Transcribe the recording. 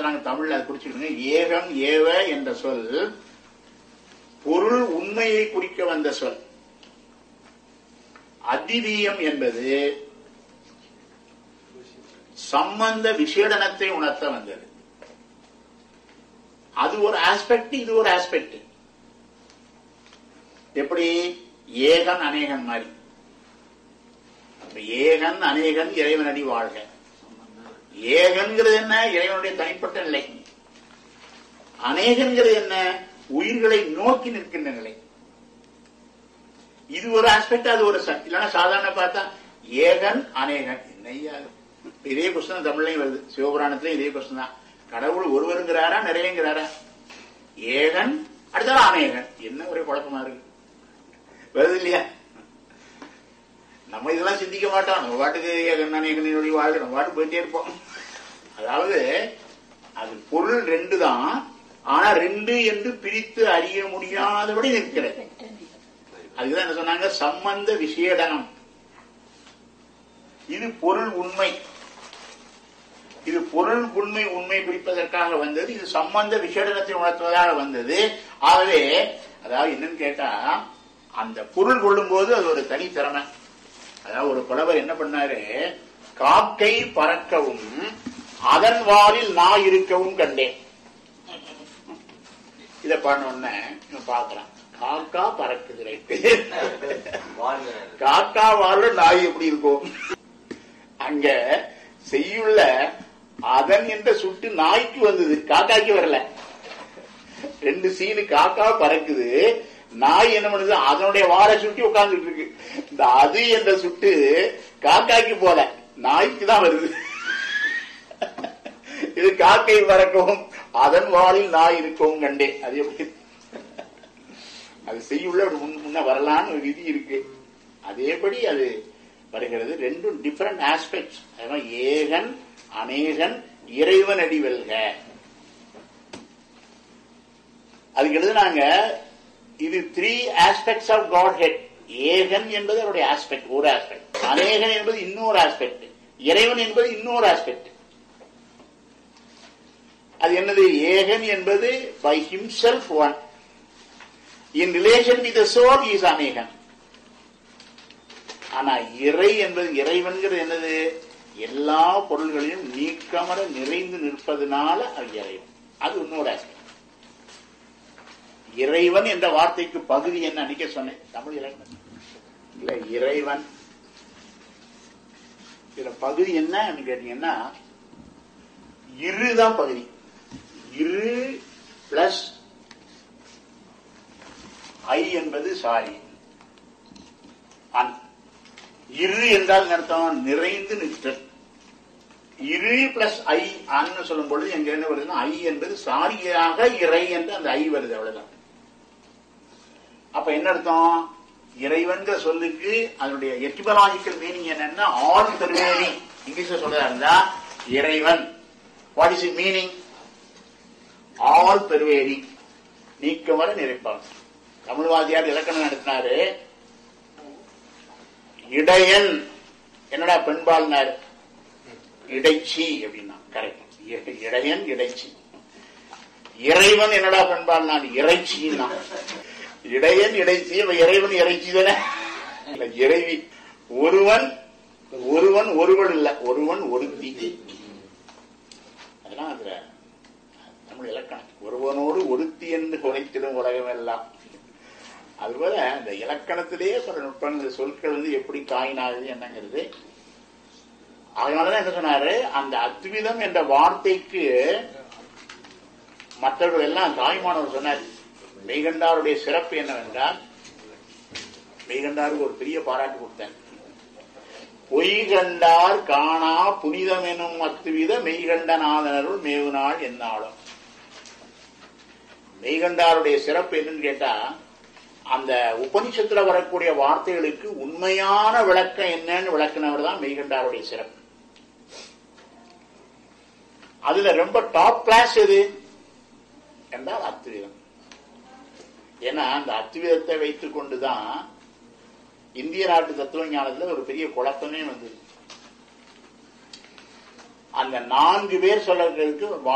சொல்றாங்க தமிழ்ல அதை குறிச்சுக்கோங்க ஏகம் ஏவ என்ற சொல் பொருள் உண்மையை குறிக்க வந்த சொல் அதிதீயம் என்பது சம்பந்த விசேடனத்தை உணர்த்த வந்தது அது ஒரு ஆஸ்பெக்ட் இது ஒரு ஆஸ்பெக்ட் எப்படி ஏகன் அநேகன் மாதிரி அப்ப ஏகன் அநேகன் இறைவனடி வாழ்க ஏகன்கிறது என்ன இறைவனுடைய தனிப்பட்ட நிலை அநேகன்கிறது என்ன உயிர்களை நோக்கி நிற்கின்ற நிலை இது ஒரு ஆஸ்பெக்ட் அது ஒரு ச- இல்லைன்னா சாதாரண பார்த்தா ஏகன் அநேகன் என்னையா இது? இதே கொஸ்டின் தமிழ்லையும் வருது சிவபுராணத்திலையும் இதே கொஸ்டின் தான் கடவுள் ஒருவருங்கிறாரா நிறையங்கிறாரா ஏகன் அடுத்தது அநேகன் என்ன ஒரே குழப்பமா இருக்கு வருது இல்லையா நம்ம இதெல்லாம் சிந்திக்க மாட்டோம் நம்ம பாட்டுக்கு ஏகன் அநேகனுடைய வாழ்க்கை நம்ம பாட்டு போயிட்டே இருப்போம் அதாவது அது பொருள் ரெண்டு தான் ஆனா ரெண்டு என்று பிரித்து அறிய முடியாதபடி நிற்கிறது அதுக்குதான் என்ன சொன்னாங்க சம்பந்த விசேடனம் இது பொருள் உண்மை இது பொருள் உண்மை உண்மை குறிப்பதற்காக வந்தது இது சம்பந்த விசேடனத்தை உணர்த்துவதாக வந்தது ஆகவே அதாவது என்னன்னு கேட்டா அந்த பொருள் கொள்ளும்போது அது ஒரு தனி திறமை அதாவது ஒரு புலவர் என்ன பண்ணாரு காக்கை பறக்கவும் அதன் வாலில் நான் இருக்கவும் கண்டேன் இத பண்ண உடனே இவன் பார்க்கறான் காக்கா பறக்குது ரைட்டு காக்கா வாழ நாய் எப்படி இருக்கும் அங்க செய்யுள்ள அதன் என்ற சுட்டு நாய்க்கு வந்தது காக்காக்கு வரல ரெண்டு சீனு காக்கா பறக்குது நாய் என்ன பண்ணுது அதனுடைய வாழை சுட்டி உட்கார்ந்துட்டு இருக்கு இந்த அது என்ற சுட்டு காக்காக்கு போல நாய்க்கு தான் வருது இது காக்கை பறக்கவும் அதன் வாளில் நாய் இருக்கவும் கண்டேன் அது எப்படி அது செய்யுள்ள ஒரு முன் முன்ன வரலான்னு ஒரு விதி இருக்கு அதேபடி அது வருகிறது ரெண்டும் டிஃபரெண்ட் ஆஸ்பெக்ட்ஸ் அதனால ஏகன் அநேகன் இறைவன் அடி வெல்க அதுக்கு எழுதுனாங்க இது three aspects of Godhead ஏகன் என்பது அவருடைய ஆஸ்பெக்ட் ஒரு ஆஸ்பெக்ட் அநேகன் என்பது இன்னொரு ஆஸ்பெக்ட் இறைவன் என்பது இன்னொரு ஆஸ்பெக்ட் அது என்னது ஏகன் என்பது by himself one in relation with soul is அநேகன் ஆனா இறை என்பது இறைவன்கிறது என்னது எல்லா பொருள்களையும் நீக்கமர நிறைந்து நிற்பதனால அது இறைவன் அது இன்னொரு aspect. இறைவன் என்ற வார்த்தைக்கு பகுதி என்ன அன்னைக்கே சொன்னேன் தமிழ் இலக்கணம் இல்ல இறைவன் இதுல பகுதி என்ன கேட்டீங்கன்னா இருதான் பகுதி இரு பிளஸ் ஐ என்பது சாரி அன் இரு என்றால் என்ன அர்த்தம் நிறைந்து நிற்றல் இரு பிளஸ் ஐ அன்னு சொல்லும் பொழுது எங்க என்ன வருதுன்னா ஐ என்பது சாரியாக இறை என்று அந்த ஐ வருது அவ்வளவுதான் அப்ப என்ன அர்த்தம் இறைவன்கிற சொல்லுக்கு அதனுடைய எட்டிபலாஜிக்கல் மீனிங் என்னன்னா ஆல் பெருவேணி இங்கிலீஷ்ல சொல்றதா இருந்தா இறைவன் what is it meaning all பெருவேணி நீக்கமர நிறைப்பான் தமிழ்வாதியார் இலக்கணம் நடத்தினாரு இடையன் என்னடா பெண்பாள்னாரு இடைச்சி அப்படின்னா கரெக்ட் இடையன் இடைச்சி இறைவன் என்னடா பெண்பாள்னாரு இறைச்சின்னா இடையன் இடைச்சி அவன் இறைவன் இறைச்சி தானே இல்ல, இறைவி ஒருவன் ஒருவன் ஒருவன் இல்ல ஒருவன் ஒருத்தி அதெல்லாம் அதுல தமிழ் இலக்கணம் ஒருவனோடு ஒருத்தி என்று குறைத்திடும் உலகம் எல்லாம் அதுபோல இந்த இலக்கணத்திலேயே பல நுட்பங்கள் சொற்கள் வந்து எப்படி காயினாகுது என்னங்கிறது அதனாலதான் என்ன சொன்னாரு அந்த அத்விதம் என்ற வார்த்தைக்கு மற்றவர்கள் எல்லாம் தாய்மானவர் சொன்னார் மெய்கண்டாருடைய சிறப்பு என்னவென்றால் மெய்கண்டாருக்கு ஒரு பெரிய பாராட்டு கொடுத்தேன் பொய் கண்டார் காணா புனிதம் எனும் அத்துவித மெய்கண்டநாதனருள் மேவுநாள் என்னாலும் மெய்கண்டாருடைய சிறப்பு என்னன்னு கேட்டா அந்த உபனிஷத்துல வரக்கூடிய வார்த்தைகளுக்கு உண்மையான விளக்கம் என்னன்னு விளக்குனவர் தான் மெய்கண்டாருடைய சிறப்பு அதுல ரொம்ப டாப் கிளாஸ் எது என்றால் அத்துவிதம் ஏன்னா அந்த அத்துவிதத்தை வைத்துக் கொண்டுதான் இந்திய நாட்டு தத்துவ ஞானத்துல ஒரு பெரிய குழப்பமே வந்தது அந்த நான்கு பேர் சொல்றதுக்கு